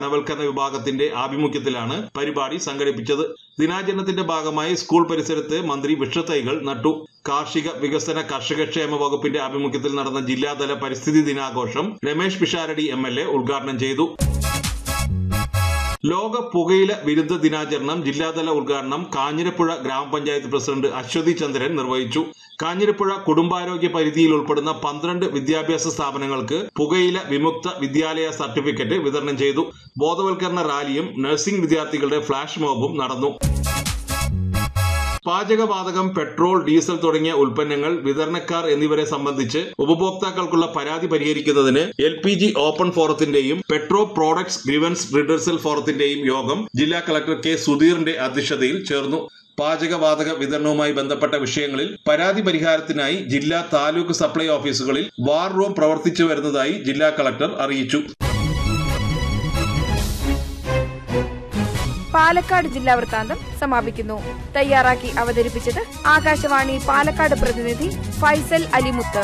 ബോധവൽക്കരണ വിഭാഗത്തിന്റെ ആഭിമുഖ്യത്തിലാണ് പരിപാടി സംഘടിപ്പിച്ചത് ദിനാചരണത്തിന്റെ ഭാഗമായി സ്കൂൾ പരിസരത്ത് മന്ത്രി വൃക്ഷത്തൈകൾ നട്ടു കാർഷിക വികസന കർഷകക്ഷേമ വകുപ്പിന്റെ ആഭിമുഖ്യത്തിൽ നടന്ന ജില്ലാതല പരിസ്ഥിതി ദിനാഘോഷം Ramesh Pisharody M L A ഉദ്ഘാടനം ചെയ്തു ലോക പുകയില വിരുദ്ധ ദിനാചരണം ജില്ലാതല ഉദ്ഘാടനം കാഞ്ഞിരപ്പുഴ ഗ്രാമപഞ്ചായത്ത് പ്രസിഡന്റ് അശ്വതി ചന്ദ്രൻ നിർവഹിച്ചു കാഞ്ഞിരപ്പുഴ കുടുംബാരോഗ്യ പരിധിയിൽ ഉൾപ്പെടുന്ന പന്ത്രണ്ട് വിദ്യാഭ്യാസ സ്ഥാപനങ്ങൾക്ക് പുകയില വിമുക്ത വിദ്യാലയ സർട്ടിഫിക്കറ്റ് വിതരണം ചെയ്തു ബോധവൽക്കരണ റാലിയും നഴ്സിംഗ് വിദ്യാർത്ഥികളുടെ ഫ്ളാഷ് മോബും നടന്നു പാചകവാതകം പെട്രോൾ ഡീസൽ തുടങ്ങിയ ഉൽപ്പന്നങ്ങൾ വിതരണക്കാർ എന്നിവരെ സംബന്ധിച്ച് ഉപഭോക്താക്കൾക്കുള്ള പരാതി പരിഹരിക്കുന്നതിന് എൽ പി ജി ഓപ്പൺ ഫോറത്തിന്റെയും പെട്രോ പ്രോഡക്ട്സ് ഗ്രിവൻസ് റിഡേഴ്സൽ ഫോറത്തിന്റെയും യോഗം ജില്ലാ കളക്ടർ കെ സുധീറിന്റെ അധ്യക്ഷതയിൽ ചേർന്നു പാചകവാതക വിതരണവുമായി ബന്ധപ്പെട്ട വിഷയങ്ങളിൽ പരാതി പരിഹാരത്തിനായി ജില്ലാ താലൂക്ക് സപ്ലൈ ഓഫീസുകളിൽ വാർ റൂം പ്രവർത്തിച്ചു വരുന്നതായി ജില്ലാ കളക്ടർ അറിയിച്ചു പാലക്കാട് ജില്ലാ വൃത്താന്തം സമാപിക്കുന്നു തയ്യാറാക്കി അവതരിപ്പിച്ചത് ആകാശവാണി പാലക്കാട് പ്രതിനിധി ഫൈസൽ അലിമുത്ത്